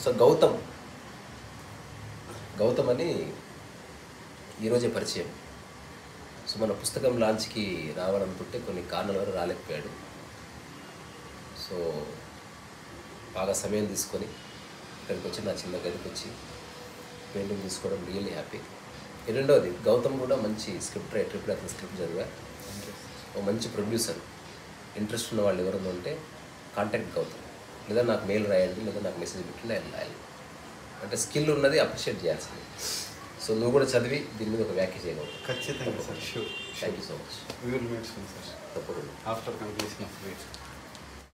so Gautam Gautam అని ఈరోజే పరిచయం సో మన పుస్తకం లాంచ్కి రావాలనుకుంటే కొన్ని కారణాల వల్ల రాలేకపోయాడు సో బాగా సమయం తీసుకొని ఇక్కడికి వచ్చి నా చిన్న గదికి వచ్చి పెయింటింగ్ తీసుకోవడం రియల్లీ హ్యాపీ రెండవది గౌతమ్ కూడా మంచి స్క్రిప్ట్ రైటర్ ఇప్పుడు అతను స్క్రిప్ట్ చదివా ఓ మంచి ప్రొడ్యూసర్ ఇంట్రెస్ట్ ఉన్న వాళ్ళు ఎవరైనా ఉంటే కాంటాక్ట్ గౌతమ్ లేదా నాకు మెయిల్ రాయండి లేదా నాకు మెసేజ్ పెట్టి నేను రాయాలి అంటే స్కిల్ ఉన్నది అప్రిషియేట్ చేయాల్సింది సో నువ్వు కూడా చదివి దీని మీద ఒక వ్యాఖ్య చేయగలవు ఖచ్చితంగా sir sure thank you so much we will meet soon sir తప్పకుండా ఆఫ్టర్ కంప్లీషన్ ఆఫ్ వెయిట్